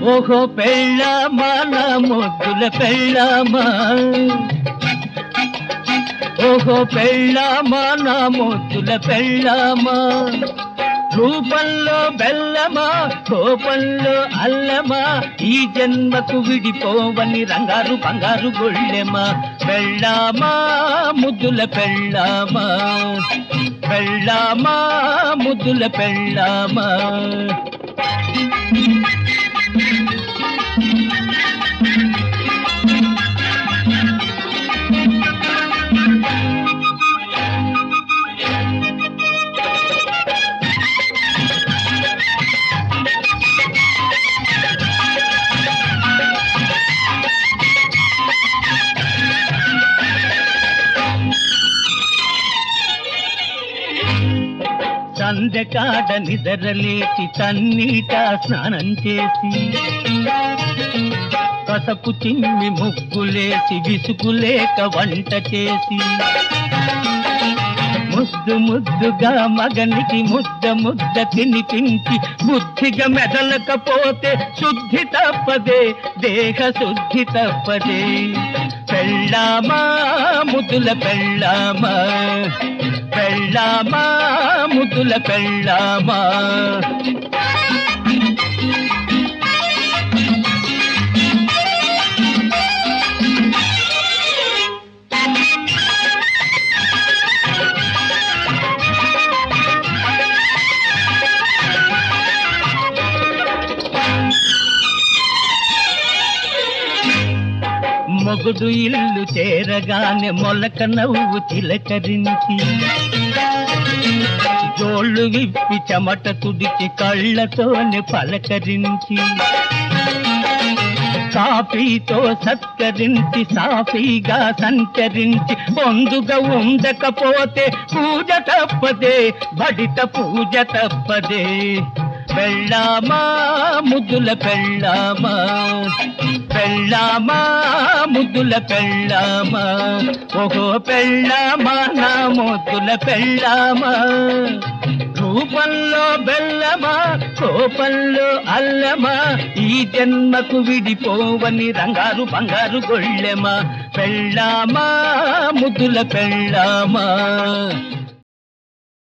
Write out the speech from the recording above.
ఓహో పెళ్ళామా నా ముద్దుల పెళ్ళామా ఓహో పెళ్ళామా నా ముద్దుల పెళ్ళామా రూపంలో బెల్లమా కోపంలో అల్లమా ఈ జన్మకు విడిపోవని రంగారు బంగారు గొళ్ళెమా పెళ్ళామా ముద్దుల పెళ్ళామా పెళ్ళామా ముద్దుల పెళ్ళామా సందెకాడ నిద్రలేచి తన్నీట స్నానం చేసి పసపు చిమ్మి ముగ్గులేసి విసుగులేక వంట చేసి ముద్దు ముద్దుగా మగనికి ముద్ద ముద్ద తినిపించి బుద్ధిగా మెదలకపోతే శుద్ధి తప్పదే దేహ శుద్ధి తప్పదే పెళ్ళామా ముద్దుల పెళ్ళామా పెళ్ళామా ముద్దుల పెళ్ళామా మొగుడు ఇల్లు చేరగానే మొలక నవ్వు చిలకరించి జోళ్ళు విప్పి చెమట తుడిచి కళ్ళతోనే పలకరించి కాఫీతో సత్కరించి సాఫీగా సంచరించి పొందుగా ఉండకపోతే పూజ తప్పదే బడిత పూజ తప్పదే పెళ్ళామా ముద్దుల పెళ్ళామా పెళ్ళామా ముద్దుల పెళ్ళామా ఓహో పెళ్ళామా నా ముద్దుల పెళ్ళామా రూపంలో బెల్లమా కోపంలో అల్లమా ఈ జన్మకు విడిపోవని రంగారు బంగారు గొళ్ళెమా పెళ్ళామా ముద్దుల పెళ్ళామా